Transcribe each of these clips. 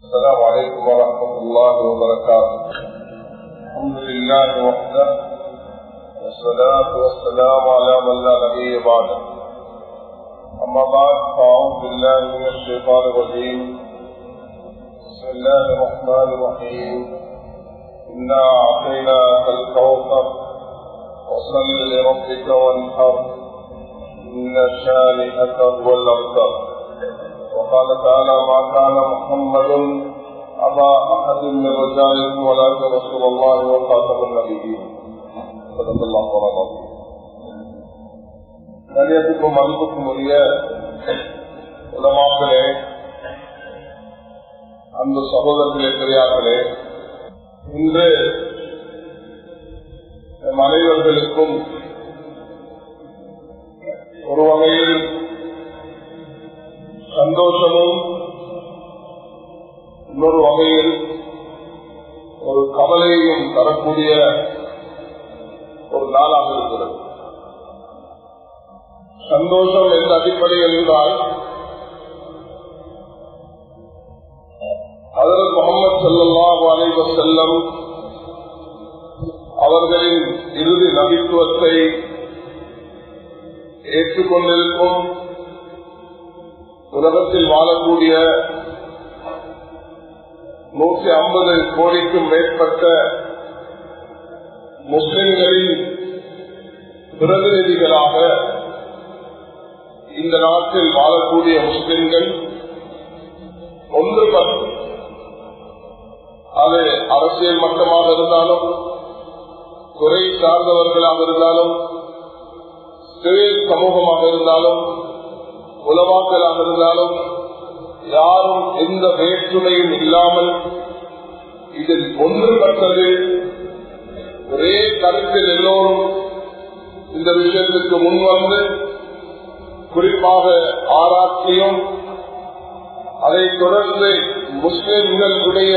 السلام عليكم ورحمة الله وبركاته الحمد لله وحده والصلاة والسلام على من لا نبي بعده أما بعد فأعوذ بالله من الشيطان الرجيم بسم الله الرحمن الرحيم إنا أعطيناك الكوثر وصل لربك وانحر إن شانئك هو الأبتر وقال تعالى ما كان محمد أبا أحد من رجالكم ولكن رسول الله وخاتم النبيين صدق الله العظيم கண்ணியத்துக்கும் மதிப்புக்கும் உரிய உலமாக்களே அந்த சகோதரர்களே பெரியார்களே இன்று நம் அனைவர்களுக்கும் ஒரு வகையில் சந்தோஷமும் இன்னொரு வகையில் ஒரு கவலையும் தரக்கூடிய ஒரு நாளாக இருக்கிறது சந்தோஷம் எந்த அடிப்படையில் என்றால் அதற்கு முகமது சல்லாஹு அலைவ செல்லம் அவர்களின் இறுதி நபித்துவத்தை ஏற்றுக்கொண்டிருக்கும் உலகத்தில் வாழக்கூடிய நூற்றி ஐம்பது கோடிக்கும் மேற்பட்ட முஸ்லிம்களின் பிரதிநிதிகளாக இந்த நாட்டில் வாழக்கூடிய முஸ்லிம்கள் ஒன்றுபட்டு அது அரசியல் மட்டமாக இருந்தாலும் துறை சார்ந்தவர்களாக இருந்தாலும் சிவில் சமூகமாக இருந்தாலும் உலமாக்கலாக இருந்தாலும் யாரும் எந்த வேற்றுமையும் இல்லாமல் இதில் ஒன்றுபட்டது ஒரே கருத்தில் எல்லோரும் இந்த விஷயத்துக்கு முன்வந்து குறிப்பாக ஆராய்ச்சியும் அதை தொடர்ந்து முஸ்லிம்களுடைய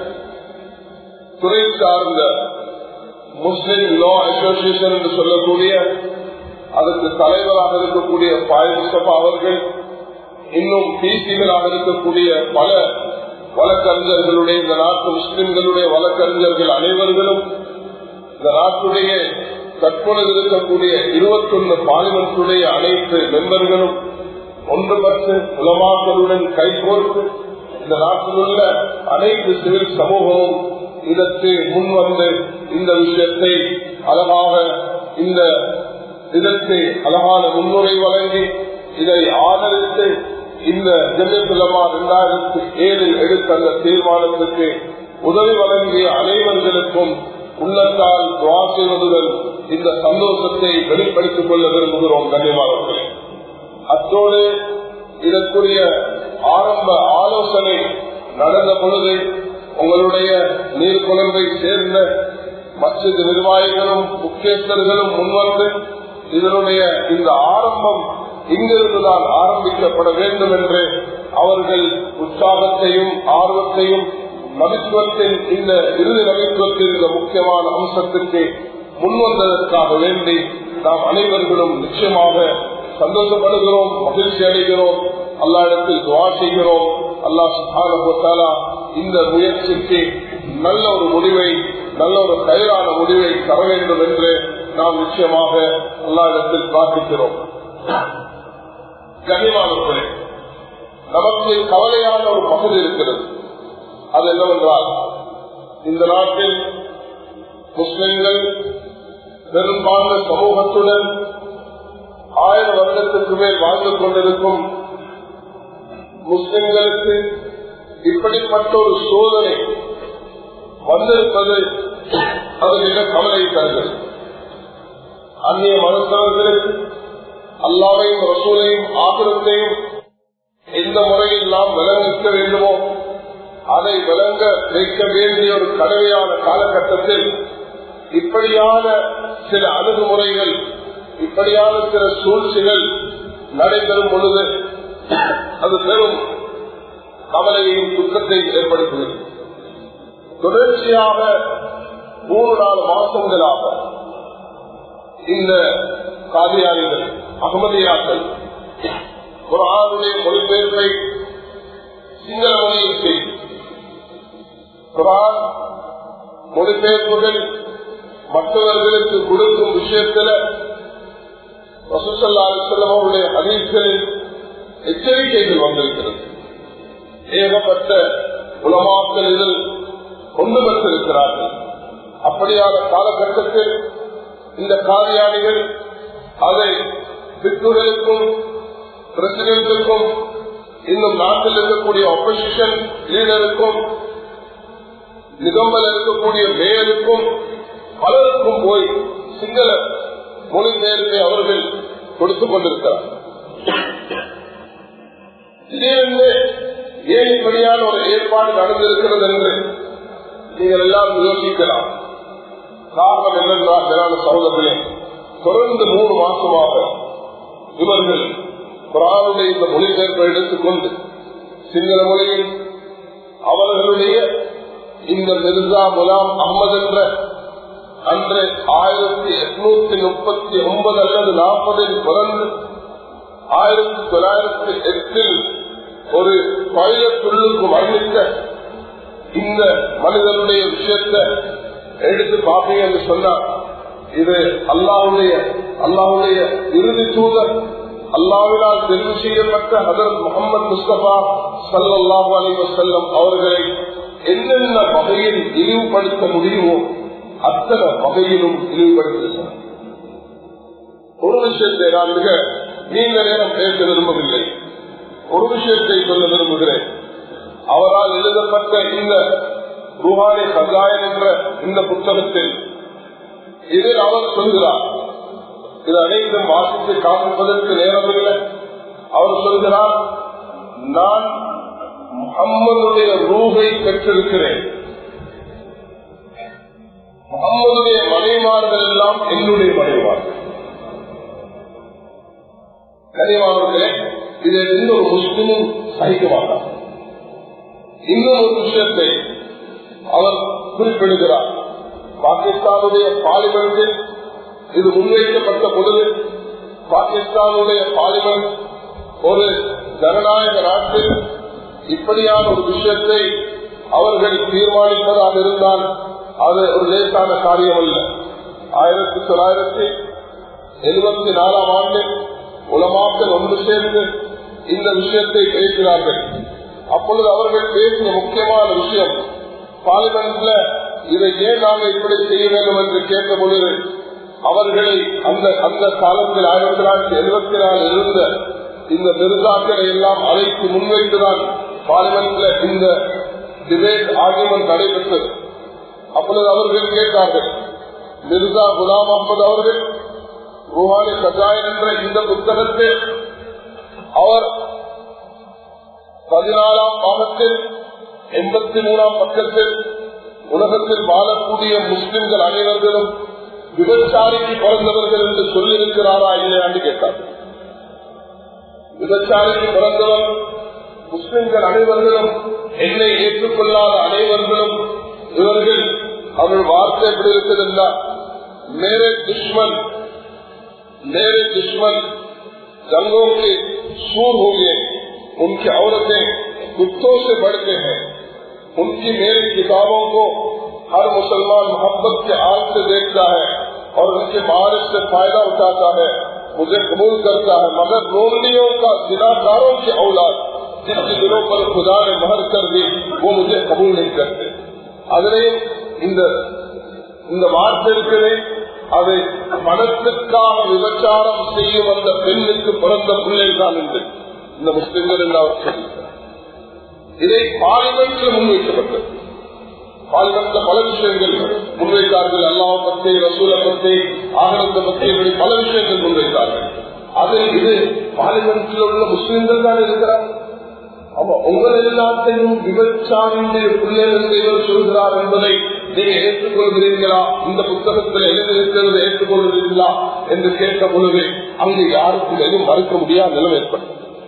துறை சார்ந்த முஸ்லிம் லா அசோசியேஷன் என்று சொல்லக்கூடிய அதுக்கு தலைவராக இருக்கக்கூடிய பாயசபா அவர்கள் இன்னும் பிசிகளாக இருக்கக்கூடிய பல வழக்கறிஞர்களுடைய இந்த நாட்டு முஸ்லிம்களுடைய வழக்கறிஞர்கள் அனைவர்களும் இந்த நாட்டுடைய தற்பொழுது இருக்கக்கூடிய இருபத்தொன்னு பார்லிமெண்டுடைய அனைத்து மெம்பர்களும் ஒன்றுபட்டு உலமாக்களுடன் கைகோர்த்து இந்த நாட்டில் உள்ள அனைத்து சிவில் சமூகமும் இதற்கு முன்வந்து இந்த விஷயத்தை அழகாக இந்த இதற்கு அழகான முன்னுரை வழங்கி இதை ஆதரித்து இந்த ஜெல்லமா இரண்டாயிரத்தி ஏழில் எடுத்த அந்த தீர்மானத்துக்கு உதவி வழங்கிய அனைவர்களுக்கும் உள்ளத்தால் துவா செய்வதுடன் இந்த சந்தோஷத்தை வெளிப்படுத்திக் கொள்ள விரும்புகிறோம் கண்ணியமானவர்களே அத்தோடு இதற்குரிய ஆரம்ப ஆலோசனை நடந்த பொழுது உங்களுடைய நீர்குழம்பை சேர்ந்த மசித நிர்வாகிகளும் முக்கியஸ்தர்களும் முன்வந்து இதனுடைய இந்த ஆரம்பம் இங்கிருந்துதான் ஆரம்பிக்கப்பட வேண்டும் என்று அவர்கள் உற்சாகத்தையும் ஆர்வத்தையும் நபித்துவத்தின் இந்த இறுதி நபித்துவத்தின் இந்த முக்கியமான அம்சத்திற்கு முன்வந்ததற்காக வேண்டி நாம் அனைவர்களும் நிச்சயமாக சந்தோஷப்படுகிறோம் மகிழ்ச்சி அடைகிறோம் அல்லா இடத்தில் துவா செய்கிறோம் அல்லா சுகானா இந்த முயற்சிக்கு நல்ல ஒரு முடிவை நல்ல ஒரு கயிறான முடிவை தர வேண்டும் என்று நாம் நிச்சயமாக அல்லா இடத்தில் பிரார்த்திக்கிறோம் கனிமானவர்களே நமக்கு கவலையான ஒரு பகுதி இருக்கிறது அது என்னவென்றால் இந்த நாட்டில் முஸ்லிம்கள் பெரும்பான்மை சமூகத்துடன் ஆயிரம் வருடத்துக்கு மேல் வாழ்ந்து கொண்டிருக்கும் முஸ்லிம்களுக்கு இப்படிப்பட்ட ஒரு சோதனை வந்திருப்பது அது மிக கவலை தருகிறது அந்நிய மருத்துவர்களுக்கு அல்லாவையும் ரசூலையும் ஆகிரத்தையும் எந்த முறையில் நாம் விளங்கிக்க வேண்டுமோ அதை விளங்க வைக்க வேண்டிய ஒரு கடமையான காலகட்டத்தில் இப்படியான சில அணுகுமுறைகள் இப்படியான சில சூழ்ச்சிகள் நடைபெறும் பொழுது அது பெரும் கவலையையும் துக்கத்தையும் ஏற்படுத்துகிறது தொடர்ச்சியாக மூணு நாலு மாசங்களாக இந்த காதியாளிகள் அகமதியாக்கள் குரானுடைய மொழிபெயர்ப்பை சிங்கள மொழியில் செய்து குரான் மொழிபெயர்ப்புகள் மற்றவர்களுக்கு கொடுக்கும் விஷயத்துல வசூசல்லா செல்லம் அவருடைய அதிர்களில் எச்சரிக்கைகள் வந்திருக்கிறது ஏகப்பட்ட உலமாக்கள் இதில் கொண்டு வந்திருக்கிறார்கள் அப்படியான காலகட்டத்தில் இந்த காரியாளிகள் அதை பிக்குகளுக்கும் பிரசிடென்ட்டுக்கும் இன்னும் நாட்டில் இருக்கக்கூடிய ஆப்போசிஷன் லீடருக்கும் நிகம்பல் இருக்கக்கூடிய மேயருக்கும் பலருக்கும் போய் சிங்கள மொழிபெயர்ப்பை அவர்கள் கொடுத்துக் கொண்டிருக்கிறார் திடீரென்று ஏன் இப்படியான ஒரு ஏற்பாடு நடந்திருக்கிறது என்று நீங்கள் எல்லாரும் யோசிக்கலாம் காரணம் என்னென்றால் மேலான சகோதரர்களே தொடர்ந்து மூணு மாசமாக இவர்கள் குரானுடைய இந்த மொழிபெயர்ப்பை எடுத்துக்கொண்டு சிங்கள மொழியில் அவர்களுடைய இந்த மிர்சா குலாம் அகமது என்ற அன்று ஆயிரத்தி எட்நூத்தி முப்பத்தி ஒன்பது அல்லது நாற்பதில் பிறந்து ஆயிரத்தி தொள்ளாயிரத்தி எட்டில் ஒரு பயிலத்துள்ளுக்கு வர்ணித்த இந்த மனிதனுடைய விஷயத்தை எடுத்து பார்ப்பீங்க என்று சொன்னார் இது அல்லாவுடைய அல்லாவுடைய இறுதி தூதர் அல்லாவினால் தெரிவு செய்யப்பட்ட ஹதரத் முகமது முஸ்தபா சல்லாஹூ அலி வசல்லம் அவர்களை என்னென்ன வகையில் இழிவுபடுத்த முடியுமோ அத்தனை வகையிலும் இழிவுபடுத்த ஒரு விஷயத்தை நான் மிக நீண்ட நேரம் பேச விரும்பவில்லை ஒரு விஷயத்தை சொல்ல விரும்புகிறேன் அவரால் எழுதப்பட்ட இந்த ருஹானி சகாயன் என்ற இந்த புத்தகத்தில் இதில் அவர் சொல்கிறார் இது அனைத்தும் வாசித்து காண்பதற்கு நேரமில்லை அவர் சொல்கிறார் நான் முகம்மதுடைய ரூகை பெற்றிருக்கிறேன் முகம்மதுடைய மனைவார்கள் எல்லாம் என்னுடைய மனைவார்கள் கனிவாளர்களே இதை எந்த ஒரு முஸ்லிமும் சகிக்க மாட்டார் இன்னும் ஒரு விஷயத்தை அவர் குறிப்பிடுகிறார் பாகிஸ்தானுடைய பார்லிமெண்டில் இது முன்வைக்கப்பட்ட பொழுது பாகிஸ்தானுடைய பார்லிமெண்ட் ஒரு ஜனநாயக நாட்டில் இப்படியான ஒரு விஷயத்தை அவர்கள் தீர்மானிப்பதாக இருந்தால் அது ஒரு லேசான காரியம் அல்ல ஆயிரத்தி தொள்ளாயிரத்தி எழுபத்தி நாலாம் ஆண்டு உலமாக்கள் ஒன்று சேர்ந்து இந்த விஷயத்தை பேசினார்கள் அப்பொழுது அவர்கள் பேசிய முக்கியமான விஷயம் பார்லிமெண்ட்ல இதை ஏன் நாங்கள் இப்படி செய்ய வேண்டும் என்று கேட்ட பொழுது அவர்களை அந்த அந்த காலத்தில் ஆயிரத்தி தொள்ளாயிரத்தி எழுபத்தி நாலு இருந்த இந்த நிர்வாகங்களை எல்லாம் அழைத்து முன்வைத்துதான் பார்லிமெண்ட்ல இந்த டிபேட் ஆர்குமெண்ட் நடைபெற்றது அப்பொழுது அவர்கள் கேட்டார்கள் மிர்சா குலாம் அஹமது அவர்கள் ருஹானி கஜாயன் என்ற இந்த புத்தகத்தில் அவர் பதினாலாம் பாகத்தில் எண்பத்தி மூணாம் பக்கத்தில் உலகத்தில் வாழக்கூடிய முஸ்லிம்கள் அனைவர்களும் விபச்சாரிக்கு பிறந்தவர்கள் என்று சொல்லியிருக்கிறாரா இல்லையாண்டு கேட்டார் விபச்சாரிக்கு பிறந்தவர் முஸ்லிம்கள் அனைவர்களும் என்னை ஏற்றுக்கொள்ளாத அனைவர்களும் இவர்கள் அவள் வார்த்தை எப்படி இருக்குதுன்னா மேரே துஷ்மன் मेरे दुश्मन जंगों के सूर हो गए उनकी औरतें कुत्तों से बढ़ते हैं उनकी मेरी किताबों को हर मुसलमान मोहब्बत के आग से देखता है और उनके मारिश से फायदा उठाता है मुझे कबूल करता है मगर रोमलियों का जिनाकारों की औलाद जिनके दिलों पर खुदा ने महर कर दी वो मुझे कबूल नहीं करते अगले இந்த இந்த வார்த்தை இருக்கிறேன் அதை பணத்திற்காக விபச்சாரம் செய்யும் அந்த பெண்ணுக்கு பிறந்த பிள்ளைகள் தான் என்று இந்த முஸ்லிம்கள் என்று அவர் சொல்லியிருக்கிறார் இதை பார்லிமெண்ட்ல முன்வைக்கப்பட்டது பார்லிமெண்ட்ல பல விஷயங்கள் முன்வைத்தார்கள் அல்லாஹ் பத்தி ரசூலை பத்தி ஆகலத்தை பத்தி இப்படி பல விஷயங்கள் முன்வைத்தார்கள் அதில் இது பார்லிமெண்ட்ல உள்ள முஸ்லிம்கள் தான் இருக்கிறார் ஆமா உங்கள் எல்லாத்தையும் விபச்சாரியுடைய பிள்ளைகள் என்று இவர் சொல்கிறார் என்பதை நீங்க ஏற்றுக்கொள்கிறீர்களா இந்த புத்தகத்தில் எழுதியிருக்கிறது ஏற்றுக்கொள்கிறீர்களா என்று கேட்ட பொழுது அங்கு யாருக்கும் எதுவும் மறுக்க முடியாத நிலம் ஏற்பட்டது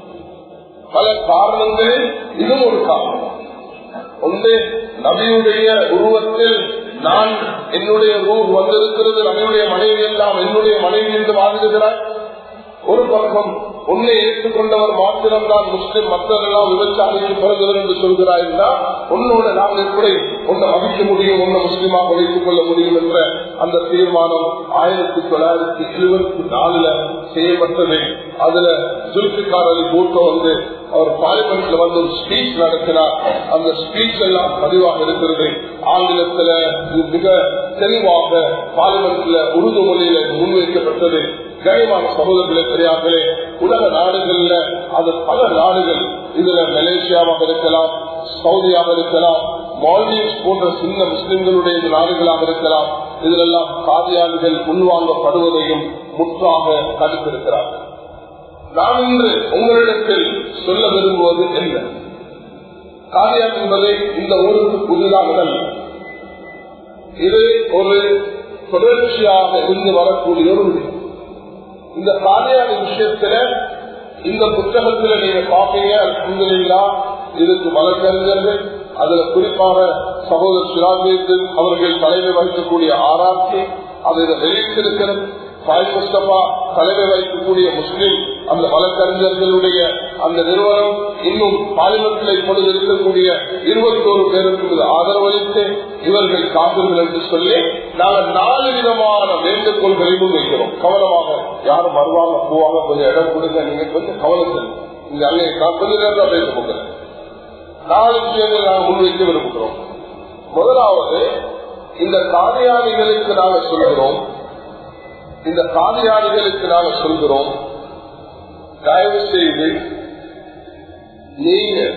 பல காரணங்களில் இதுவும் ஒரு காரணம் ஒன்று நபியுடைய உருவத்தில் நான் என்னுடைய ரூர் வந்திருக்கிறது நபியுடைய மனைவி எல்லாம் என்னுடைய மனைவி என்று வாழ்ந்துகிறார் ஒரு பக்கம் உன்னை ஏற்றுக்கொண்டவர் மாத்திரம்தான் முஸ்லிம் மற்றவர்களெல்லாம் விபச்சாரிக்கு பிறந்தவர் என்று சொல்கிறாய்னா உன்னோட நாங்கள் எப்படி உன்னை மதிக்க முடியும் உன்னை முஸ்லிமாக வைத்துக் கொள்ள முடியும் என்ற அந்த தீர்மானம் ஆயிரத்தி தொள்ளாயிரத்தி எழுபத்தி நாலுல செய்யப்பட்டது அதுல ஜுல்பிகார் அலி பூட்டோ வந்து அவர் பார்லிமெண்ட்ல வந்து ஒரு ஸ்பீச் நடத்தினார் அந்த ஸ்பீச் எல்லாம் பதிவாக இருக்கிறது ஆங்கிலத்துல மிக தெளிவாக பார்லிமெண்ட்ல உருது மொழியில முன்வைக்கப்பட்டது கனிமான சகோதரர்களே பெரியார்களே உலக நாடுகள்ல அது பல நாடுகள் இதுல மலேசியாவாக இருக்கலாம் சவுதியாக இருக்கலாம் மால்டீவ்ஸ் போன்ற சின்ன முஸ்லிம்களுடைய நாடுகளாக இருக்கலாம் இதிலெல்லாம் காதியாளிகள் உள்வாங்கப்படுவதையும் முற்றாக தடுத்திருக்கிறார்கள் நான் இன்று உங்களிடத்தில் சொல்ல விரும்புவது என்ன காரியம் என்பதை இந்த ஊருக்கு புதிதாக இது ஒரு தொடர்ச்சியாக இருந்து வரக்கூடிய ஒரு விடயம் இந்த காரியான விஷயத்துல இந்த புத்தகத்துல நீங்க பாப்பீங்க அல்ஹம்துலில்லா இதுக்கு வழக்கறிஞர்கள் அதுல குறிப்பாக சகோதரர் சிராஜேந்திரன் அவர்கள் தலைமை வகிக்கக்கூடிய ஆராய்ச்சி அதை வெளியிட்டிருக்கிறது சாய் முஸ்தபா தலைமை வகிக்கக்கூடிய முஸ்லிம் அந்த வழக்கறிஞர்களுடைய அந்த நிறுவனம் இன்னும் பார்லிமெண்ட்ல இப்பொழுது இருக்கக்கூடிய இருபத்தி ஒரு பேருக்கு இது ஆதரவளித்து இவர்கள் காப்பீர்கள் என்று சொல்லி நாங்கள் நாலு விதமான வேண்டுகோள்களை முன்வைக்கிறோம் கவனமாக யாரும் வருவாங்க போவாங்க கொஞ்சம் இடம் கொடுங்க நீங்க கொஞ்சம் கவனம் செல்லுங்க இங்க அங்கே நான் கொஞ்ச நேரம் தான் பேச போகிறேன் நாலு விஷயங்கள் நாங்கள் முன்வைக்க விரும்புகிறோம் முதலாவது இந்த காரியாளிகளுக்கு நாங்கள் சொல்கிறோம் இந்த காதியாளிகளுக்கு நாங்கள் சொல்கிறோம் தயவு செய்து நீங்க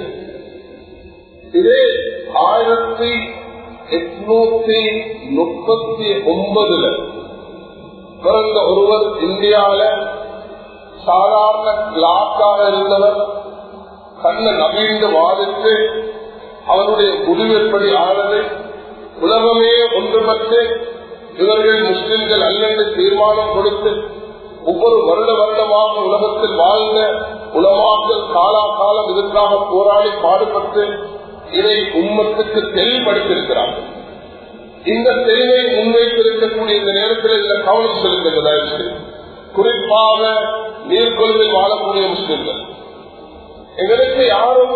இதே ஆயிரத்தி எட்நூத்தி முப்பத்தி ஒன்பதுல பிறந்த ஒருவர் இந்தியாவில சாதாரண கிளாக்காக இருந்தவர் கண்ண நவீன வாதித்து அவருடைய முடிவு எப்படி ஆனது உலகமே ஒன்றுபட்டு இவர்கள் முஸ்லிம்கள் அல்லது தீர்மானம் கொடுத்து ஒவ்வொரு வருட வருடமாக உலகத்தில் வாழ்ந்த உலமாக்கள் காலா காலம் இதற்காக போராடி பாடுபட்டு இதை உம்மத்துக்கு தெளிவுபடுத்தியிருக்கிறார்கள் இந்த தெளிவை முன்வைத்திருக்கக்கூடிய இந்த நேரத்தில் இதில் கவனம் செலுத்துகிறது குறிப்பாக நீர்கொள்வில் வாழக்கூடிய முஸ்லிம்கள் எங்களுக்கு யாரும்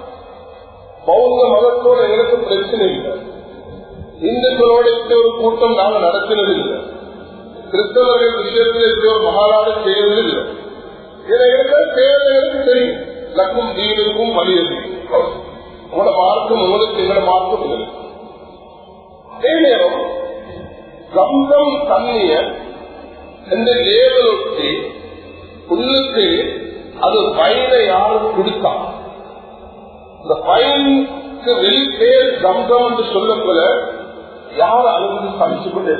பௌத்த மதத்தோடு எங்களுக்கு பிரச்சனை இல்லை இந்துக்களோடு இப்படி ஒரு கூட்டம் நாங்கள் நடத்தினதில்லை கிறிஸ்தவர்கள் விஷயத்தில் இப்படி ஒரு மகாநாடு செய்வதில்லை இதை எனக்கு தேவை எனக்கு தெரியும் லக்கும் தீவிற்கும் வலியது உங்களோட மார்க்கம் உங்களுக்கு எங்களோட மார்க்கம் இல்லை அதே நேரம் கந்தம் தண்ணிய இந்த லேவல் ஒட்டி உள்ளுக்கு அது பயனை யாரும் கொடுத்தா இந்த பயனுக்கு வெளிப்பேர் கந்தம் என்று சொல்லப்போல யார் அளவுக்கு சமைச்சு கொண்டே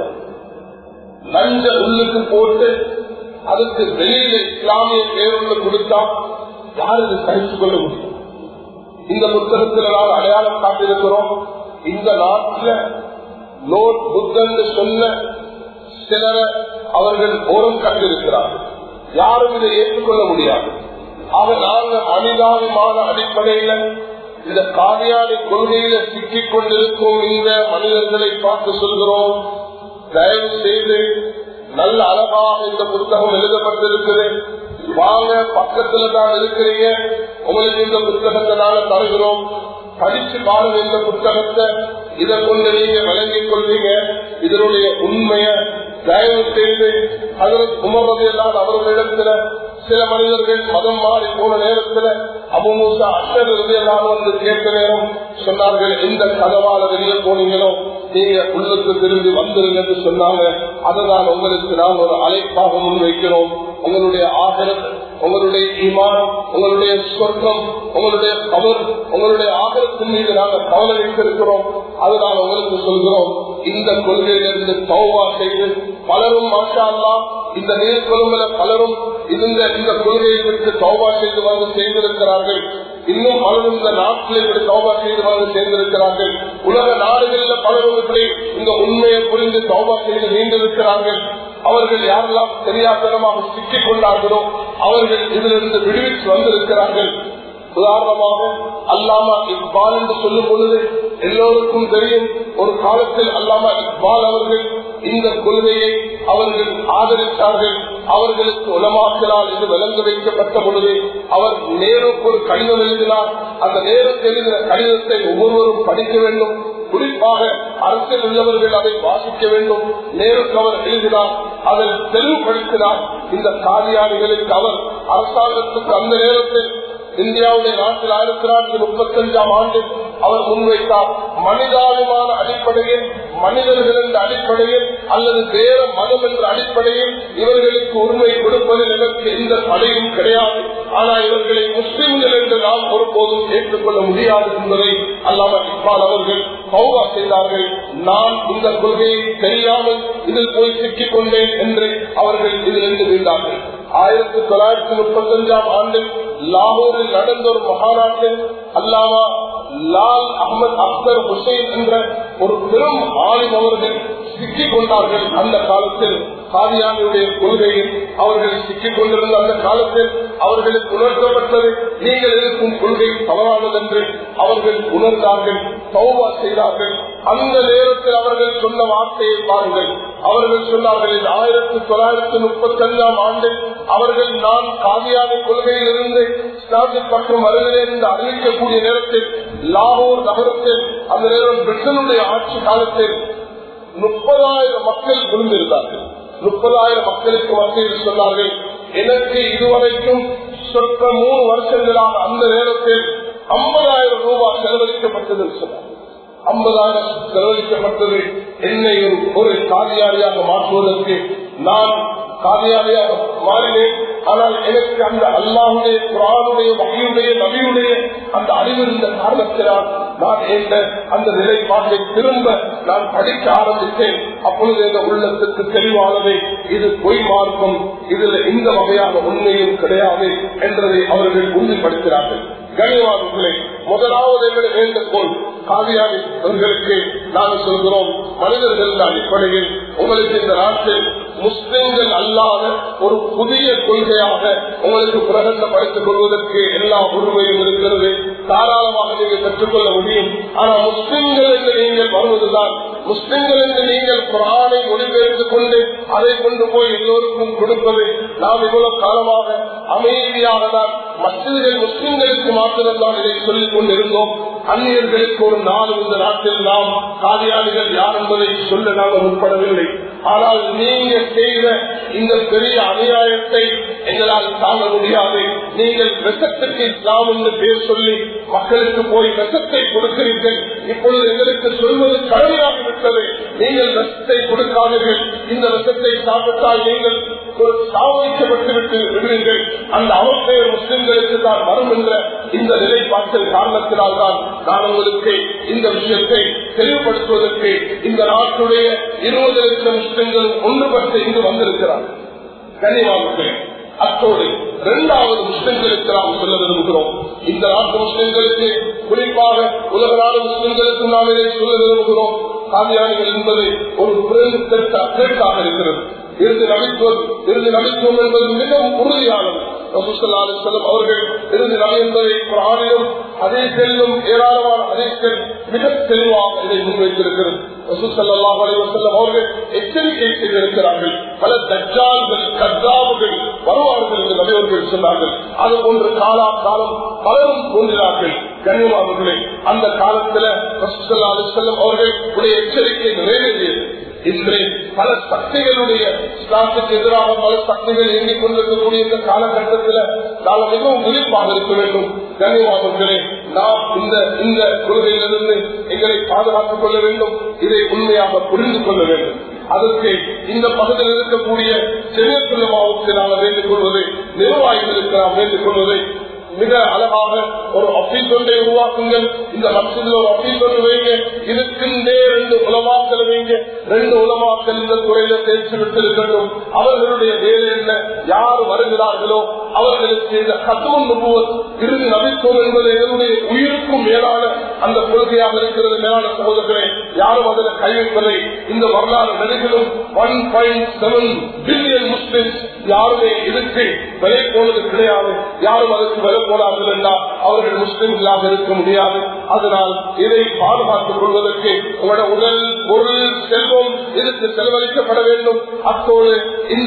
லஞ்ச உள்ளுக்கு போட்டு அதுக்கு வெளியில இஸ்லாமிய பேருள்ள கொடுத்தா யார் இது சகிச்சு கொள்ள முடியும் இந்த புத்தகத்தில் நாம் அடையாளம் காட்டியிருக்கிறோம் இந்த நாட்டில் லோட் புத்தன் சொன்ன சிலரை அவர்கள் ஓரம் கண்டிருக்கிறார்கள் யாரும் இதை ஏற்றுக்கொள்ள முடியாது ஆக நாங்கள் மனிதாபிமான அடிப்படையில இந்த காரியாடி கொள்கையில சிக்கிக் கொண்டிருக்கும் இந்த மனிதர்களை பார்த்து சொல்கிறோம் தயவு செய்து நல்ல அழகாக இந்த புத்தகம் எழுதப்பட்டிருக்குது வாங்க பக்கத்துல தான் இருக்கிறீங்க உங்களுக்கு இந்த புத்தகத்தை நாங்க தருகிறோம் படிச்சு பாருங்க இந்த புத்தகத்தை இதை கொண்டு நீங்க விளங்கிக் கொள்வீங்க இதனுடைய உண்மைய தயவு செய்து அதற்கு உமர்வது எல்லாம் அவர்களிடத்துல சில மனிதர்கள் மதம் மாறி போன நேரத்துல அபுமூசா அஷர் இருந்து எல்லாரும் வந்து கேட்க நேரம் சொன்னார்கள் எந்த கதவால வெளியே போனீங்களோ நீங்க உள்ளுக்கு திரும்பி வந்துருங்க என்று சொன்னாங்க அதுதான் உங்களுக்கு நாம் ஒரு அழைப்பாக முன்வைக்கிறோம் உங்களுடைய ஆகரம் உங்களுடைய ஈமான் உங்களுடைய சொர்க்கம் உங்களுடைய கவர் உங்களுடைய ஆகரத்தின் மீது நாங்கள் கவலை வைத்திருக்கிறோம் அதனால் உங்களுக்கு சொல்கிறோம் இந்த கொள்கையிலிருந்து தௌவா செய்து பலரும் மாஷா இந்த நீர்கொழும்புல பலரும் இந்த இந்த கொள்கையை விட்டு தௌபா செய்து வந்து செய்திருக்கிறார்கள் இன்னும் பலரும் இந்த நாட்டில் இப்படி தௌபா செய்து வந்து சேர்ந்திருக்கிறார்கள் உலக நாடுகளில் பலரும் இப்படி இந்த உண்மையை புரிந்து தௌபா செய்து நீண்டிருக்கிறார்கள் அவர்கள் யாரெல்லாம் தெரியாதனமாக சிக்கிக் கொண்டார்களோ அவர்கள் இதிலிருந்து விடுவித்து வந்திருக்கிறார்கள் உதாரணமாக அல்லாமா இக்பால் என்று சொல்லும் பொழுது எல்லோருக்கும் தெரியும் ஒரு காலத்தில் அல்லாமா இக்பால் அவர்கள் இந்த கொள்கையை அவர்கள் ஆதரித்தார்கள் அவர்களுக்கு உலமாக்கலால் இது விளங்க வைக்கப்பட்ட பொழுது அவர் நேருக்கு ஒரு கடிதம் எழுதினார் அந்த நேருக்கு எழுதின கடிதத்தை ஒவ்வொருவரும் படிக்க வேண்டும் குறிப்பாக அரசியல் உள்ளவர்கள் அதை வாசிக்க வேண்டும் நேருக்கு அவர் எழுதினார் அதை தெளிவுபடுத்தினார் இந்த காதியாளிகளுக்கு அவர் அரசாங்கத்துக்கு அந்த நேரத்தில் இந்தியாவுடைய நாட்டில் ஆயிரத்தி தொள்ளாயிரத்தி முப்பத்தி அஞ்சாம் ஆண்டு அவர் முன்வைத்தார் மனிதாபிமான அடிப்படையில் மனிதர்கள் என்ற அடிப்படையில் அல்லது வேற மதம் என்ற அடிப்படையில் இவர்களுக்கு உரிமை கொடுப்பதில் எனக்கு எந்த தடையும் கிடையாது ஆனால் இவர்களை முஸ்லிம்கள் என்று நாம் ஒருபோதும் ஏற்றுக்கொள்ள முடியாது என்பதை அல்லாமல் இப்பால் அவர்கள் பௌவா செய்தார்கள் நான் இந்த கொள்கையை தெரியாமல் இதில் போய் சிக்கிக் கொண்டேன் என்று அவர்கள் இதிலிருந்து வீழ்ந்தார்கள் ஆயிரத்தி தொள்ளாயிரத்தி முப்பத்தி அஞ்சாம் ஆண்டு லாகூரில் நடந்த ஒரு மகாநாட்டில் அல்லாமா லால் அகமது அக்தர் ஹுசைன் என்ற ஒரு பெரும் ஆளும் அவர்கள் சிக்கிக் கொண்டார்கள் அந்த காலத்தில் காதியானுடைய கொள்கையில் அவர்கள் சிக்கிக் கொண்டிருந்த அந்த காலத்தில் அவர்களுக்கு உணர்த்தப்பட்டது நீங்கள் இருக்கும் கொள்கை தவறானது என்று அவர்கள் உணர்ந்தார்கள் சௌபா செய்தார்கள் அந்த நேரத்தில் அவர்கள் சொன்ன வார்த்தையை பாருங்கள் அவர்கள் சொன்னார்கள் இது ஆயிரத்தி தொள்ளாயிரத்தி முப்பத்தி அஞ்சாம் ஆண்டு அவர்கள் நான் காதியானி கொள்கையில் இருந்து இஸ்லாமிக் பக்கம் வருகிறேன் என்று அறிவிக்கக்கூடிய நேரத்தில் லாகூர் நகரத்தில் அந்த நேரம் பிரிட்டனுடைய ஆட்சி காலத்தில் முப்பதாயிரம் மக்கள் விழுந்திருந்தார்கள் முப்பதாயிரம் மக்களுக்கு மத்தியில் சொன்னார்கள் எனக்கு இதுவரைக்கும் சொற்ற மூணு வருஷங்களாக அந்த நேரத்தில் ஐம்பதாயிரம் ரூபாய் செலவழிக்கப்பட்டது சொன்னார் ஐம்பதாயிரம் செலவழிக்கப்பட்டது என்னை ஒரு காதியாளியாக மாற்றுவதற்கு நான் காதியாளியாக மாறினேன் ஆனால் எனக்கு அந்த அல்லாவுடைய குரானுடைய வகையுடைய நபியுடைய அந்த அறிவு இருந்த காரணத்தினால் நான் என்ற அந்த நிலைப்பாட்டை திரும்ப நான் படிக்க ஆரம்பித்தேன் அப்பொழுது எந்த உள்ளத்துக்கு தெளிவானதை இது பொய் மார்க்கம் இதுல இந்த வகையான உண்மையும் கிடையாது என்றதை அவர்கள் உறுதிப்படுத்தினார்கள் கனிவாதங்களே முதலாவது எங்களுடைய வேண்டுகோள் காவியாளர்களுக்கு நாங்கள் சொல்கிறோம் மனிதர்கள் அடிப்படையில் உங்களுக்கு இந்த நாட்டில் முஸ்லிம்கள் அல்லாத ஒரு புதிய கொள்கையாக உங்களுக்கு பிரகடனப்படுத்திக் கொள்வதற்கு எல்லா உரிமையும் இருக்கிறது தாராளமாக நீங்கள் பெற்றுக்கொள்ள முடியும் ஆனால் முஸ்லிம்கள் என்று நீங்கள் வருவதுதான் முஸ்லிம்கள் என்று நீங்கள் குரானை மொழிபெயர்த்து கொண்டு அதை கொண்டு போய் எல்லோருக்கும் கொடுப்பது நாம் இவ்வளவு காலமாக அமைதியாக தான் மசிதர்கள் முஸ்லிம்களுக்கு மாத்திரம்தான் இதை சொல்லிக் கொண்டிருந்தோம் அந்நியர்களுக்கு ஒரு நாள் இந்த நாட்டில் நாம் காதியாளிகள் யார் என்பதை சொல்ல நாங்கள் முற்படவில்லை ஆனால் நீங்க செய்த இந்த பெரிய அநியாயத்தை எங்களால் தாங்க முடியாது நீங்கள் விஷத்துக்கு இஸ்லாம் என்று பேர் சொல்லி மக்களுக்கு போய் விஷத்தை கொடுக்கிறீர்கள் இப்பொழுது எங்களுக்கு சொல்வது கடமையாகிவிட்டது நீங்கள் விஷத்தை கொடுக்காதீர்கள் இந்த விஷத்தை சாப்பிட்டால் நீங்கள் ஒரு சாவடிக்கப்பட்டு விட்டு விடுவீர்கள் அந்த அவப்பெயர் முஸ்லிம்களுக்கு தான் வரும் என்ற இந்த நிலைப்பாட்டின் காரணத்தினால் தான் நான் உங்களுக்கு இந்த விஷயத்தை தெளிவுபடுத்துவதற்கு இந்த நாட்டுடைய இருபது லட்சம் முஸ்லிம்கள் ஒன்றுபட்டு இங்கு வந்திருக்கிறார்கள் கனிவாவுக்கு அத்தோடு இரண்டாவது முஸ்லிம்களுக்கு நாம் சொல்ல விரும்புகிறோம் இந்த நாட்டு முஸ்லிம்களுக்கு குறிப்பாக உலக நாடு முஸ்லிம்களுக்கு நாம் இதை சொல்ல விரும்புகிறோம் காதியானிகள் என்பது ஒரு பிறகு இருக்கிறது இறுதி நபித்துவம் இறுதி நபித்துவம் என்பது மிகவும் உறுதியானது செல்லும் அவர்கள் இறுதி நபி என்பதை குரானிலும் அதே செல்லும் ஏராளமான அதேகள் மிக தெளிவாக இதை முன்வைத்திருக்கிறது அவர்கள் எச்சரிக்கை செய்திருக்கிறார்கள் பல தஜால்கள் கத்தாவுகள் வருவார்கள் என்று நபியவர்கள் சொன்னார்கள் அது போன்று காலா காலம் பலரும் தோன்றினார்கள் கண்ணியமானவர்களே அந்த காலத்துல செல்லும் அவர்கள் உடைய எச்சரிக்கை நிறைவேறியது இன்று பல சக்திகளுடைய இஸ்லாத்துக்கு எதிராக பல சக்திகள் இயங்கிக் கொண்டிருக்கக்கூடிய இந்த காலகட்டத்தில் நாம் மிகவும் விழிப்பாக இருக்க வேண்டும் கண்ணியமானவர்களே நாம் இந்த இந்த கொள்கையிலிருந்து எங்களை பாதுகாத்துக் கொள்ள வேண்டும் இதை உண்மையாக புரிந்து கொள்ள வேண்டும் அதற்கு இந்த பகுதியில் இருக்கக்கூடிய சென்னை மாவட்டத்தில் நாம் வேண்டிக் கொள்வது நிர்வாகிகளுக்கு நாம் வேண்டிக் கொள்வதை மிக அழகாக ஒரு அப்பீல் ஒன்றை உருவாக்குங்கள் இந்த மசிதில் ஒரு அப்பீல் ஒன்று வைங்க இருக்கின்றே ரெண்டு உலமாக்கள் வைங்க ரெண்டு உலமாக்கள் இந்த துறையில தேர்ச்சி விட்டிருக்கட்டும் அவர்களுடைய வேலை என்ன யார் வருகிறார்களோ அவர்களுக்கு இந்த கத்துவம் நுபுவத் இறுதி நபித்துவம் என்பது என்னுடைய உயிருக்கும் மேலான அந்த கொள்கையாக இருக்கிறது மேலான சகோதரர்களே யாரும் அதில் கைவிப்பதை இந்த வரலாறு நெடுகிலும் one point seven billion Muslims யாருமே இதுக்கு விலை போனது கிடையாது யாரும் அதற்கு விலை போனார்கள் என்றால் அவர்கள் முஸ்லிம்களாக இருக்க முடியாது அதனால் இதை பாதுகாத்துக் கொள்வதற்கு உங்களோட உடல் பொருள் செல்வம் இதுக்கு செலவழிக்கப்பட வேண்டும் அத்தோடு இந்த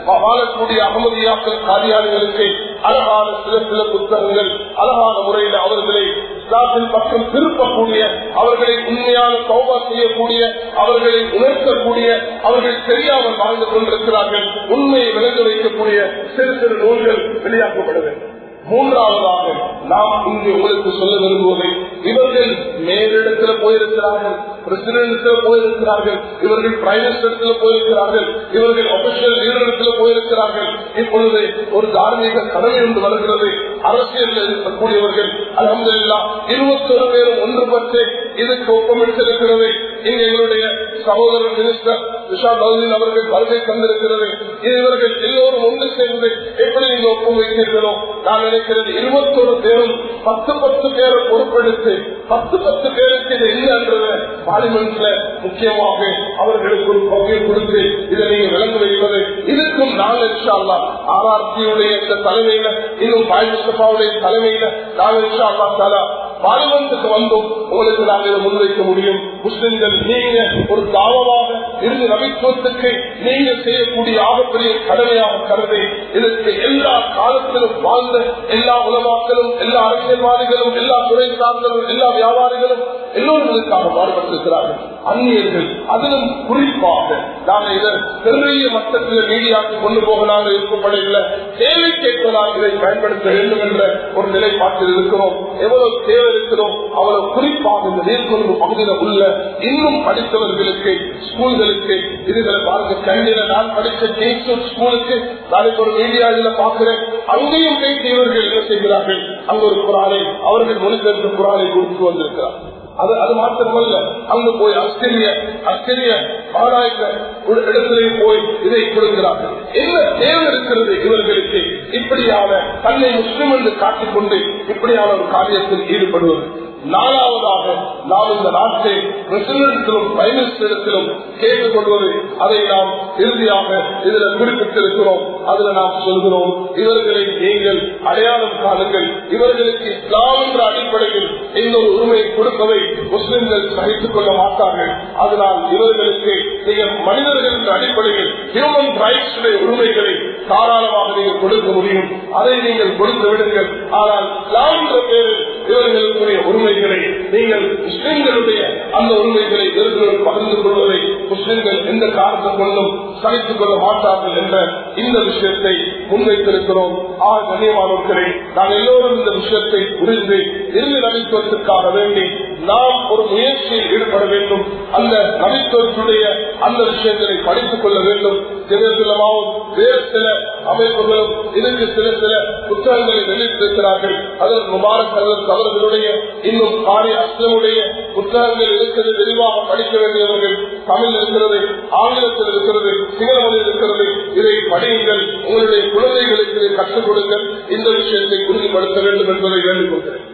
வாழக்கூடிய அகமதியாக்கள் காரியாளிகளுக்கு அழகான சில சில புத்தகங்கள் அழகான முறையில் அவர்களை இஸ்லாத்தின் பக்கம் திருப்பக்கூடிய அவர்களை உண்மையான சௌபா செய்யக்கூடிய அவர்களை உணர்த்தக்கூடிய அவர்கள் தெரியாமல் வாழ்ந்து கொண்டிருக்கிறார்கள் உண்மையை விளங்க வைக்கக்கூடிய சிறு சிறு நூல்கள் வெளியாக்கப்பட வேண்டும் மூன்றாவதாக நாம் இங்கு உங்களுக்கு சொல்ல விரும்புவதை இவர்கள் மேலிடத்தில் போயிருக்கிறார்கள் பிரசிடென்ட்ல போயிருக்கிறார்கள் இவர்கள் பிரைம் மினிஸ்டர் போயிருக்கிறார்கள் இவர்கள் ஒபிஷியல் லீடரிடத்தில் போயிருக்கிறார்கள் இப்பொழுது ஒரு தார்மீக கடமை ஒன்று வருகிறது அரசியல் இருக்கக்கூடியவர்கள் அலமதுல்லா இருபத்தொரு பேரும் ஒன்றுபட்டு இதுக்கு ஒப்பமிட்டிருக்கிறது இங்கு எங்களுடைய சகோதரர் மினிஸ்டர் விஷா பவுலின் அவர்கள் வருகை தந்திருக்கிறது இவர்கள் எல்லோரும் ஒன்று சேர்ந்து எப்படி நீங்க ஒப்பம் வைக்கிறீர்களோ நான் நினைக்கிறது இருபத்தொரு பேரும் பத்து பத்து பேரை பொறுப்பெடுத்து பத்து பத்து பேருக்கு இது என்னன்றது பார்லிமெண்ட்ல முக்கியமாக அவர்களுக்கு ஒரு பங்கை கொடுத்து இதை நீங்க விளங்க வைப்பது இதுக்கும் நாங்கள் இன்ஷா அல்லா ஆர்ஆர்பியுடைய இந்த தலைமையில இன்னும் பாய் முஸ்தபாவுடைய தலைமையில நாங்கள் இன்ஷா அல்லா தாலா பார்லிமெண்ட்டுக்கு வந்தோம் உங்களுக்கு நாங்கள் இதை முன்வைக்க முடியும் முஸ்லிம்கள் நீங்க ஒரு தாவமாக இருந்து நபித்துவத்துக்கு நீங்க செய்யக்கூடிய ஆகப்பெரிய கடமையாக கருதி இதற்கு எல்லா காலத்திலும் வாழ்ந்த எல்லா உலமாக்களும் எல்லா அரசியல்வாதிகளும் எல்லா துறை சார்ந்தவர்களும் எல்லா வியாபாரிகளும் எல்லோரும் இதற்காக பாடுபட்டிருக்கிறார்கள் அந்நியர்கள் அதிலும் குறிப்பாக நாங்கள் இதை பெரிய மட்டத்தில் மீடியாக்கு கொண்டு போக நாங்கள் இருக்கப்படவில்லை தேவை கேட்பதாக இதை பயன்படுத்த வேண்டும் என்ற ஒரு நிலைப்பாட்டில் இருக்கிறோம் எவ்வளவு தேவை இருக்கிறோம் அவ்வளவு குறிப்பாக இந்த நீர்கொழும்பு பகுதியில் உள்ள இன்னும் படித்தவர்களுக்கு ஸ்கூல்களுக்கு இதுகளை பாருங்க கண்டில நான் படித்த கேசூர் ஸ்கூலுக்கு நாளைக்கு ஒரு மீடியா இதுல பாக்குறேன் அங்கேயும் பேசி இவர்கள் என்ன செய்கிறார்கள் அங்க ஒரு குரானை அவர்கள் மொழிபெயர்ந்த குரானை கொடுத்து வந்திருக்கிறார் அது அது மாத்திரமல்ல அங்கு போய் ஆஸ்திரிய ஆஸ்திரிய ஆராய்ந்த ஒரு இடத்திலே போய் இதை கொடுக்கிறார்கள் என்ன தேவை இருக்கிறது இவர்களுக்கு இப்படியான தன்னை முஸ்லிம் என்று காட்டிக்கொண்டு இப்படியான ஒரு காரியத்தில் ஈடுபடுவது நாலாவதாக நாம் இந்த நாட்டை பிரசிடென்ட்டிலும் பிரைம் மினிஸ்டரிடத்திலும் கேட்டுக்கொள்வது அதை நாம் இறுதியாக இதில் குறிப்பிட்டிருக்கிறோம் அதுல நாம் சொல்கிறோம் இவர்களை நீங்கள் அடையாளம் காணுங்கள் இவர்களுக்கு இஸ்லாம் என்ற அடிப்படையில் இந்த ஒரு உரிமையை கொடுப்பதை முஸ்லிம்கள் சகித்துக் கொள்ள மாட்டார்கள் அதனால் இவர்களுக்கு நீங்கள் மனிதர்கள் என்ற அடிப்படையில் ஹியூமன் ரைட்ஸ் உரிமைகளை தாராளமாக நீங்கள் கொடுக்க முடியும் அதை நீங்கள் கொடுத்து விடுங்கள் ஆனால் இஸ்லாம் என்ற பேரில் இவர்களுக்குரிய உரிமைகளை நீங்கள் முஸ்லிம்களுடைய அந்த உரிமைகளை இவர்களுடன் பகிர்ந்து கொள்வதை முஸ்லிம்கள் எந்த காரணத்தை கொண்டும் சகித்துக் கொள்ள மாட்டார்கள் என்ற இந்த விஷயத்தை முன்வைத்திருக்கிறோம் ஆ கண்ணியமானவர்களை நாம் எல்லோரும் இந்த விஷயத்தை புரிந்து இறுதி நபித்துவத்திற்காக வேண்டி நாம் ஒரு முயற்சியில் ஈடுபட வேண்டும் அந்த நபித்துவத்துடைய அந்த விஷயங்களை படித்துக் கொள்ள வேண்டும் ஜெகசிலமாவும் வேறு சில அமைப்புகளும் இதற்கு சில சில புத்தகங்களை வெளியிட்டிருக்கிறார்கள் அதில் முபாரக் அதற்கு அவர்களுடைய இன்னும் காரி அஸ்லமுடைய புத்தகங்கள் இருக்கிறது விரிவாக படிக்க வேண்டியவர்கள் தமிழ் இருக்கிறது ஆங்கிலத்தில் இருக்கிறது சிங்கள மொழியில் இருக்கிறது இதை படியுங்கள் உங்களுடைய குழந்தைகளுக்கு இதை கற்றுக் கொடுங்கள் இந்த விஷயத்தை உறுதிப்படுத்த வேண்டும் என்பதை வேண்டிக் கொள்கிறேன்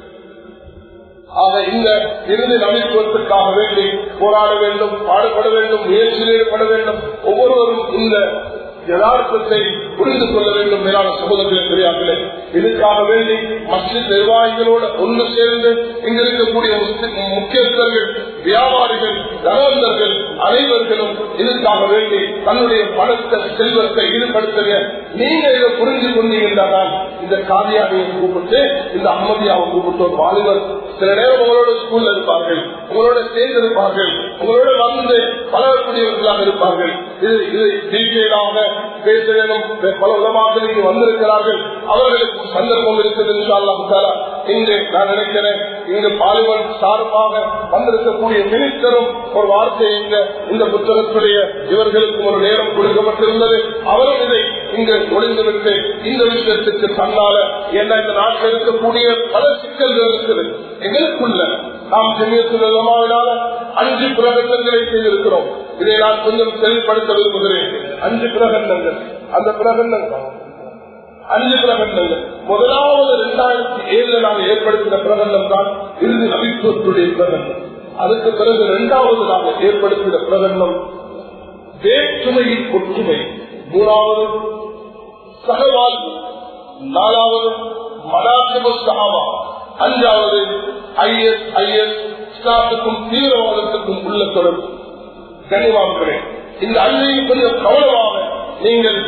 ஆக இந்த இறுதி நம்பித்துவத்திற்காக வேண்டி போராட வேண்டும் பாடுபட வேண்டும் முயற்சியில் ஈடுபட வேண்டும் ஒவ்வொருவரும் இந்த யதார்த்தத்தை புரிந்து கொள்ள வேண்டும் மேலான சமூகத்திலே பெரியார்களே இதுக்காக வேண்டி மஸ்ஜித் நிர்வாகிகளோடு ஒன்று சேர்ந்து இங்க இருக்கக்கூடிய முக்கியஸ்தர்கள் வியாபாரிகள் தனவந்தர்கள் அனைவர்களும் இதுக்காக வேண்டி தன்னுடைய பணத்தை செல்வத்தை ஈடுபடுத்துங்க நீங்க இதை புரிஞ்சு கொண்டீங்கன்றால் இந்த காதியாவையை கூப்பிட்டு இந்த அம்மதியாவை கூப்பிட்டு ஒரு வாலிபர் சில நேரம் உங்களோட ஸ்கூல்ல இருப்பார்கள் உங்களோட சேர்ந்து இருப்பார்கள் உங்களோட வந்து பழகக்கூடியவர்களாக இருப்பார்கள் இது இது டீட்டெயிலாக பேச வேண்டும் பல உலமாக நீங்க வந்திருக்கிறார்கள் அவர்களுக்கு சந்தர்ப்பம் இருக்குது இங்கு நான் நினைக்கிறேன் இங்கு பாலிமன் சார்பாக வந்திருக்கக்கூடிய மினிஸ்டரும் ஒரு வார்த்தை இங்க இந்த புத்தகத்துடைய இவர்களுக்கு ஒரு நேரம் கொடுக்கப்பட்டிருந்தது அவரும் இதை இங்கு ஒளிந்துவிட்டு இந்த விஷயத்துக்கு தன்னால என்ன இந்த நாட்டில் இருக்கக்கூடிய பல சிக்கல்கள் இருக்குது எங்களுக்குள்ள நாம் ஜெமியத்தினால அஞ்சு பிரகடனங்களை செய்திருக்கிறோம் இதை நான் கொஞ்சம் தெளிவுபடுத்த விரும்புகிறேன் அஞ்சு பிரகடனங்கள் அந்த பிரகடனங்கள் அஞ்சு பிரகடனங்கள் முதலாவது இரண்டாயிரத்தி ஏழுல நாங்கள் ஏற்படுத்தின பிரகடனம் தான் இறுதி நபித்துவத்துடைய பிரகடனம் அதுக்கு பிறகு இரண்டாவது நாங்கள் ஏற்படுத்தின பிரகடனம் வேற்றுமையின் ஒற்றுமை மூணாவது சகவாழ்வு நாலாவது மனாசிபு சகாவா அஞ்சாவது ஐஎஸ் ஐஎஸ் இஸ்லாத்துக்கும் தீவிரவாதத்துக்கும் உள்ள தொடர்பு கனிவாங்களே இந்த அஞ்சையும் கொஞ்சம் கவனமாக நீங்கள்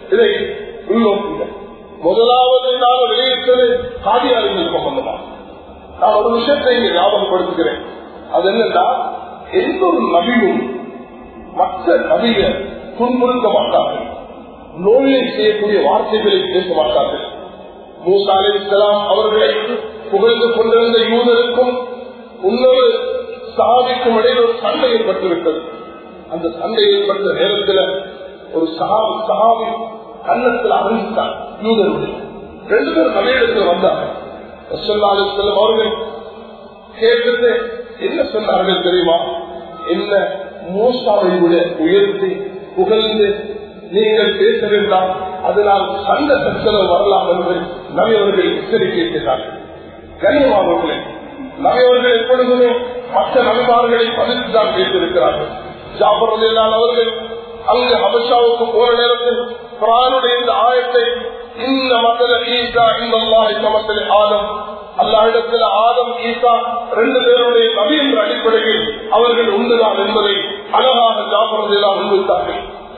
இதை உள்நோக்குங்கள் முதலாவது நான் வெளியிட்டது காதியாரிகள் சம்பந்தமா நான் ஒரு விஷயத்தை இங்கே ஞாபகப்படுத்துகிறேன் அது என்னன்னா எந்த ஒரு நபியும் மற்ற நபிய துன்புறுத்த மாட்டார்கள் நோயை செய்யக்கூடிய வார்த்தைகளை பேச மாட்டார்கள் மூசா அலி இஸ்லாம் அவர்களை புகழ்ந்து கொண்டிருந்த யூதருக்கும் இன்னொரு சஹாபிக்கும் இடையில் ஒரு சண்டை ஏற்பட்டுவிட்டது அந்த சண்டை ஏற்பட்ட நேரத்தில் ஒரு சஹாபி சஹாபி கன்னத்தில் அறிவித்தார் யூதருடைய ரெண்டு பேர் நகையிடத்தில் வந்தாங்க செல்லம் அவர்கள் கேட்டது என்ன சொன்னார்கள் தெரியுமா என்ன மூசாவை விட உயர்த்தி புகழ்ந்து நீங்கள் பேச வேண்டாம் அதனால் சந்த சச்சரவு வரலாம் என்று நவியவர்கள் எச்சரிக்கை செய்தார்கள் கண்ணியமானவர்களே நவியவர்கள் எப்பொழுதுமே மற்ற நபிமார்களை பதித்துதான் பேசியிருக்கிறார்கள் ஜாபர் அலிலான் அவர்கள் அங்கு அபஷாவுக்கு போற நேரத்தில் குரானுடைய இந்த ஆயத்தை இந்த மக்கள் ஈசா இந்த சமத்தில் ஆதம் அல்லாஹிடத்தில் ஆதம் ஈசா ரெண்டு பேருடைய நபி என்ற அடிப்படையில் அவர்கள் உண்டுதான் என்பதை அழகாக ஜாபரதிலாம் முன்வைத்தார்கள்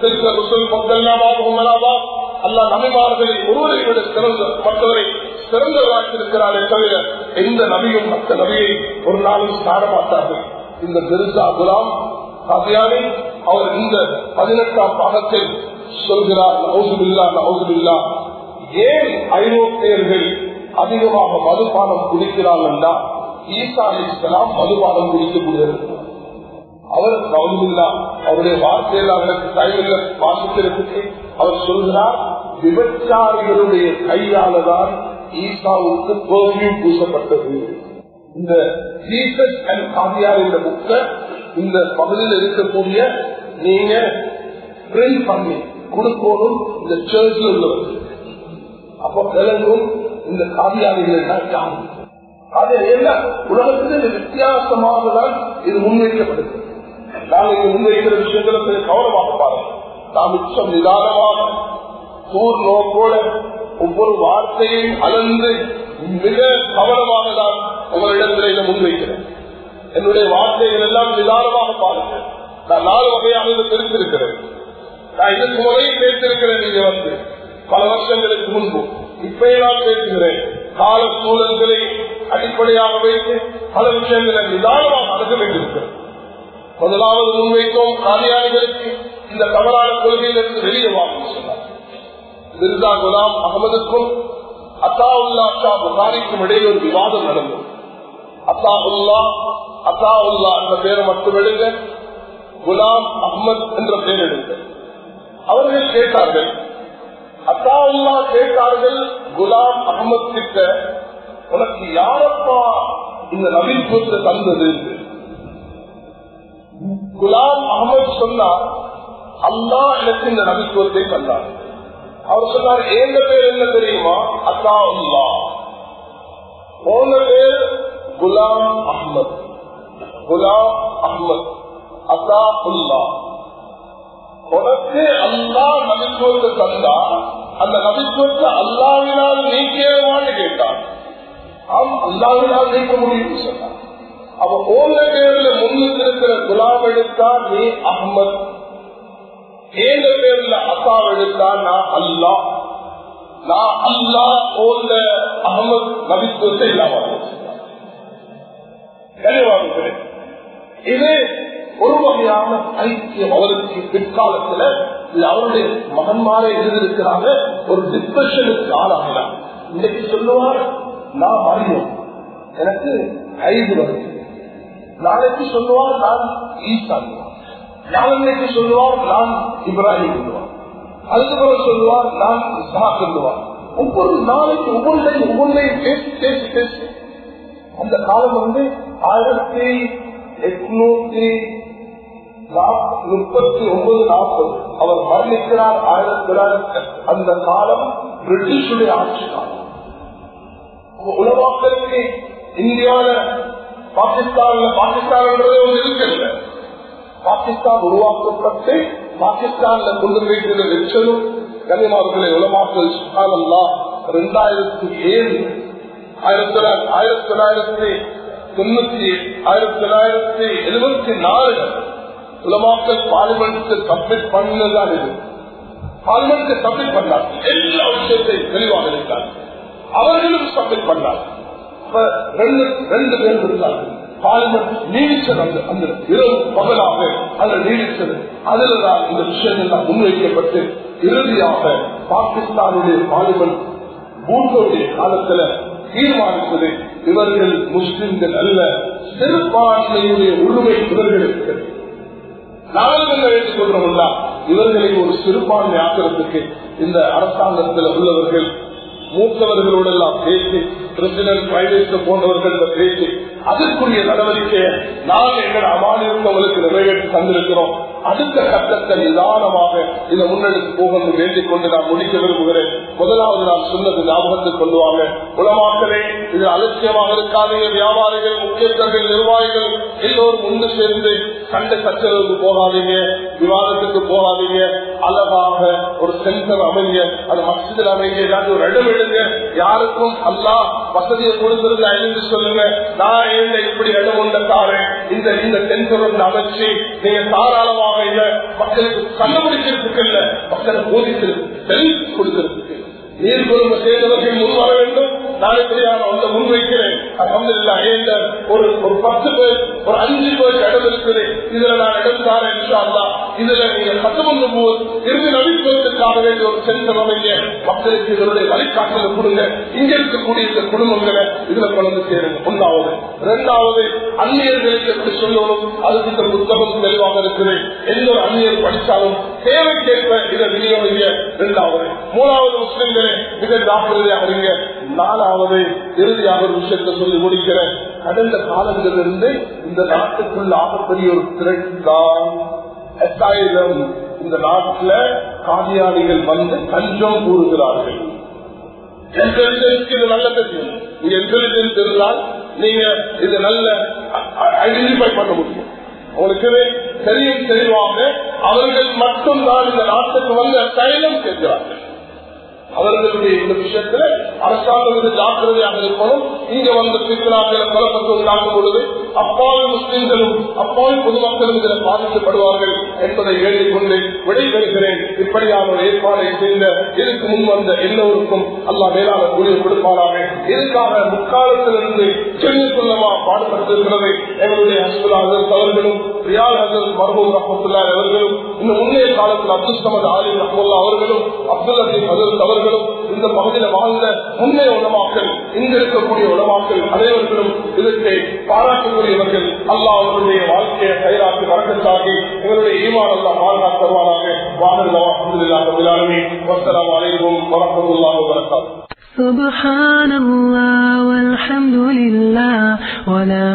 அல்லா நபிமார்களில் ஒருவரை விட சிறந்த மற்றவரை சிறந்தவராக்கியிருக்கிறாரே தவிர எந்த நபியும் மற்ற நபியை ஒரு நாளும் சாட மாட்டார்கள் இந்த பெருசா குலாம் காதியானி அவர் இந்த பதினெட்டாம் பாகத்தில் சொல்கிறார் நவுசுபில்லா நவுசுபில்லா ஏன் ஐரோப்பியர்கள் அதிகமாக மதுபானம் குடிக்கிறார் என்றால் ஈசா அலிஸ்லாம் மதுபானம் குடிக்கக்கூடியவர் அவர் நவுசுபில்லா அவருடைய வார்த்தையில் அவருக்கு கையில் வாசிக்கிறதுக்கு அவர் சொல்கிறார் விபச்சாரிகளுடைய கையாலதான் ஈசாவுக்கு பெர்மியூம் பூசப்பட்டது இந்த ஜீசஸ் அண்ட் காவியார் இந்த புக்க இந்த பகுதியில் இருக்கக்கூடிய நீங்க பிரிண்ட் பண்ணி கொடுக்கணும் இந்த சர்ச்சில் உள்ளவர்கள் அப்ப விலங்கும் இந்த காவியாளிகள் தான் யாரு அது என்ன உலகத்தில் வித்தியாசமாக தான் இது முன்வைக்கப்படுது நாங்கள் இங்கு முன்வைக்கிற விஷயங்களை கொஞ்சம் கவனமாக பாருங்க நாம் மிச்சம் நிதானமாக தூர் நோக்கோட ஒவ்வொரு வார்த்தையையும் அளந்து மிக கவனமாக தான் உங்களிடத்தில் இதை முன்வைக்கிறேன் என்னுடைய வார்த்தைகள் எல்லாம் நிதானமாக பாருங்க நான் நாலு வகையாக இதை தெரிந்திருக்கிறேன் நான் இதுக்கு முறையில் பேசியிருக்கிறேன் நீங்க வந்து பல வருஷங்களுக்கு முன்பு இப்பயே நான் பேசுகிறேன் கால சூழல்களை அடிப்படையாக வைத்து பல விஷயங்களை நிதானமாக அணுக வேண்டியிருக்கிறேன் முதலாவது முன்வைத்தோம் காரியாளிகளுக்கு இந்த தவறான கொள்கையிலிருந்து வெளியே வாங்க சொன்னார் மிர்சா குலாம் அகமதுக்கும் அத்தாவுல்லா ஷா புகாரிக்கும் இடையில் ஒரு விவாதம் நடந்தது அத்தாவுல்லா அத்தாவுல்லா என்ற பெயரை மட்டும் எடுங்க குலாம் அஹமத் என்ற பெயர் எடுங்க அவர்கள் கேட்டார்கள் அத்தாவுல்லா கேட்டார்கள் குலாம் அகமத் கிட்ட உனக்கு யாரப்பா இந்த நவீனத்துவத்தை தந்தது குலாம் அகமது சொன்னார் அல்லா எனக்கு இந்த நபித்துவத்தை தந்தார் அவர் சொன்னார் எங்க பேர் என்ன தெரியுமா அத்தா உல்லா போன பேர் குலாம் அஹமத் குலாம் அஹமத் அத்தா உல்லா உனக்கு அல்லா நபித்துவத்தை தந்தா அந்த நபித்துவத்தை அல்லாவினால் நீக்கேவான்னு கேட்டான் ஆம் அல்லாவினால் நீக்க முடியும் சொன்னார் அவ ஓந்த பேர்ல முன்னுக்கு இருக்கிற குலாம் எடுத்தா நீ அஹமத் ஏந்த பேர்ல அத்தா எடுத்தா நான் அல்லா நான் அல்லா ஓந்த அகமது நபித்துவத்தை இல்லாம இது ஒரு வகையான ஐக்கியம் அவருக்கு பிற்காலத்துல அவருடைய மகன்மாரை இருந்திருக்கிறாங்க ஒரு டிப்ரெஷனுக்கு ஆளாகிறார் இன்னைக்கு சொல்லுவார் நான் அறிவோம் எனக்கு ஐந்து வருது நாளைக்கு சொல்லுவார் நான் ஈசா நாளைக்கு சொல்லுவார் நான் இப்ராஹிம் சொல்லுவார் அதுக்கப்புறம் சொல்லுவார் நான் இஸ்ஹாக் சொல்லுவார் ஒவ்வொரு நாளைக்கு ஒவ்வொன்றையும் ஒவ்வொன்றையும் பேசி பேசி பேசி அந்த காலம் வந்து ஆயிரத்தி எட்நூத்தி முப்பத்தி ஒன்பது நாற்பது அவர் மரணிக்கிறார் ஆயிரத்தி தொள்ளாயிரத்தி அந்த காலம் பிரிட்டிஷுடைய ஆட்சி காலம் உலகாக்களுக்கு இந்தியாவில பாகிஸ்தான்ல பாகிஸ்தான்ன்றதே ஒன்று இருக்கிறது பாகிஸ்தான் உருவாக்கப்பட்டு பாகிஸ்தான்ல கொண்டு போய்க்கிற லட்சம் கன்னிமார்களை உலமாக்கல் சுகானல்லா ரெண்டாயிரத்தி ஏழு ஆயிரத்தி ஆயிரத்தி தொள்ளாயிரத்தி தொண்ணூத்தி ஆயிரத்தி தொள்ளாயிரத்தி எழுபத்தி நாலு உலமாக்கல் பார்லிமெண்ட் சப்மிட் பண்ணதான் இது பார்லிமெண்ட் சப்மிட் பண்ணார் எல்லா விஷயத்தையும் தெளிவாக இருந்தார் அவர்களும் சப்மிட் பண்ணார் அப்ப ரெண்டு ரெண்டு பேர் இருந்தார்கள் பார்லிமெண்ட் நீடிச்சது அந்த அந்த இரவு பகலாக அதில் நீடிச்சது அதில் தான் இந்த விஷயங்கள் எல்லாம் முன்வைக்கப்பட்டு இறுதியாக பாகிஸ்தானுடைய பார்லிமெண்ட் பூட்டோடைய காலத்துல தீர்மானித்தது இவர்கள் முஸ்லிம்கள் அல்ல சிறுபான்மையுடைய உரிமை இவர்களுக்கு நாங்கள் என்ன ஏற்றுக்கொள்றோம்னா இவர்களை ஒரு சிறுபான்மை ஆக்கிறதுக்கு இந்த அரசாங்கத்தில் உள்ளவர்கள் மூத்தவர்களோடு எல்லாம் பேசி பிரசிடன்ட் பிரைம் மினிஸ்டர் போன்றவர்கள் பேசி அதற்குரிய நடவடிக்கையை நாங்கள் எங்கள் அமானியத்தவர்களுக்கு நிறைவேற்றி தந்திருக்கிறோம் அடுத்த கட்டத்தை நிதானமாக இதை முன்னெடுத்து போகணும் வேண்டிக் கொண்டு நான் முடிக்க விரும்புகிறேன் முதலாவது நான் சொன்னது ஞாபகத்தில் கொள்ளுவாங்க உலமாக்களே இது அலட்சியமாக இருக்காதீங்க வியாபாரிகள் முக்கியஸ்தர்கள் நிர்வாகிகள் எல்லோரும் ஒன்று சேர்ந்து சண்டை சச்சரவுக்கு போகாதீங்க விவாதத்துக்கு போகாதீங்க அழகாக ஒரு சென்டர் அமைங்க அது மசிதில் அமைங்க ஏதாவது ஒரு இடம் எடுங்க யாருக்கும் அல்லா வசதியை கொடுத்திருந்தா எழுந்து சொல்லுங்க நான் என்ன இப்படி இடம் உண்ட தாரேன் இந்த இந்த சென்டர் ஒன்று அமைச்சு நீங்க தாராளமாக இல்ல மக்களுக்கு கண்டுபிடிக்கிறதுக்கு இல்ல மக்களை போதிக்கிறதுக்கு தெரிவித்து கொடுக்கிறதுக்கு நீர் குடும்ப சேர்ந்தவர்கள் முன் வர வேண்டும் நான் இப்படியான ஒன்றை முன்வைக்கிறேன் அலமதுல்லா ஏந்த ஒரு ஒரு பத்து பேர் ஒரு அஞ்சு பேர் இடம் இருக்குது இதுல நான் இடம் தாரேன் இன்ஷா அல்லாஹ். இதுல நீங்க பத்தொன்பது போது இறுதி நபித்துவத்திற்காக வேண்டிய ஒரு சென்டர் அமைங்க மக்களுக்கு இதனுடைய வழிகாட்டல கொடுங்க இங்க இருக்கக்கூடிய இந்த குடும்பங்களை இதுல கொண்டு சேருங்க ஒன்றாவது இரண்டாவது அந்நியர்களுக்கு எப்படி சொல்லணும் அதுக்கு இந்த புத்தகம் தெளிவாக இருக்குது எந்த ஒரு அந்நியர் படித்தாலும் தேவைக்கேற்ப இதை விநியோகிங்க இரண்டாவது மூணாவது முஸ்லிம்களே மிக ஜாக்கிரதையாக இருங்க நாலாவது இறுதியாக ஒரு விஷயத்தை சொல்லி முடிக்கிறேன் கடந்த காலங்களிலிருந்து இந்த நாட்டுக்குள்ள ஆகப்பெரிய ஒரு திரட்தான் எட்டாயிரம் இந்த நாட்டுல காதியாளிகள் வந்து கஞ்சம் கூறுகிறார்கள் இன்டெலிஜென்ஸ்க்கு இது நல்ல தெரியும் நீங்க இன்டெலிஜென்ஸ் இருந்தால் நீங்க இது நல்ல ஐடென்டிஃபை பண்ண முடியும் உங்களுக்கு தெரியும் தெளிவாக அவர்கள் மட்டும்தான் இந்த நாட்டுக்கு வந்து தைலம் கேட்கிறார்கள் அவர்களுடைய இந்த விஷயத்துல அரசாங்கம் இது ஜாக்கிரதையாக இருக்கணும் இங்க வந்து பித்னாக்களை குழப்பத்தை உண்டாக்கும் பொழுது அப்பாவி முஸ்லிம்களும் அப்பாவி பொதுமக்களும் இதில் பாதிக்கப்படுவார்கள் என்பதை வேண்டிக் கொண்டு விடைபெறுகிறேன் இப்படியான ஒரு ஏற்பாடை செய்த இதுக்கு முன் வந்த எல்லோருக்கும் அல்லா மேலான கூலிய கொடுப்பாராக இதுக்காக முக்காலத்திலிருந்து சென்னைக்குள்ளமா பாடுபட்டிருக்கிறது எங்களுடைய ஹஸ்புல்லாஹர் அவர்களும் ரியால் ஹசர் மர்மூம் ரஹமத்துல்லா அவர்களும் இந்த முன்னைய காலத்தில் அப்துல் சமத் ஆலிம் ரஹமுல்லா அவர்களும் அப்துல் அசீம் ஹசரத் அவர்களும் இந்த பகுதியில் வாழ்ந்த முன்னைய உணவாக்கள் இங்க இருக்கக்கூடிய உணவாக்கள் அனைவர்களும் இதற்கு பாராட்டக்கூடியவர்கள் அல்லாஹ் அவர்களுடைய வாழ்க்கையை கைராக்கி வரக்கத்தாக்கி எங்களுடைய ஈமான் அல்லா பாதுகாத்து தருவாராக வாழ்ந்து வசலாம் அனைவரும் வரப்பதுல்லாக வரக்காது سبحان الله والحمد لله ولا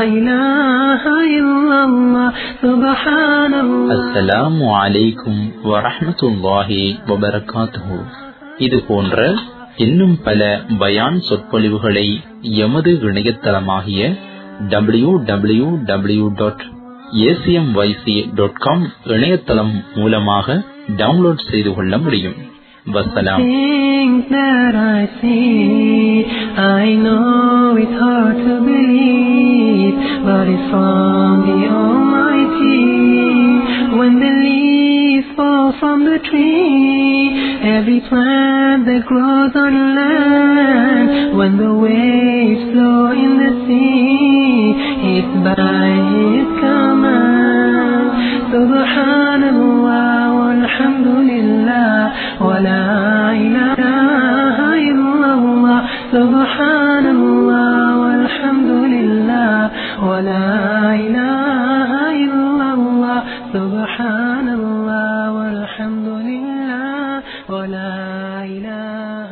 إله إلا الله سبحان الله அஸ்ஸலாமு அலைக்கும் வரஹ்மத்துல்லாஹி வபரகாத்துஹு இது போன்ற இன்னும் பல பயான் சொற்பொழிவுகளை எமது இணையதளமாகிய W W W dot ACMYC dot com இணையதளம் மூலமாக டவுன்லோட் செய்து கொள்ள முடியும் வசலாம் Things that I see, I know it's hard to believe, but it's from the Almighty. When the leaves fall from the tree, every plant that grows on land, when the waves flow in the sea, it's by His command. Subhanallah walhamdulillah wa la ilaha illallah. Subhanallah walhamdulillah wa la ilaha illallah. Subhanallah walhamdulillah wa la ilaha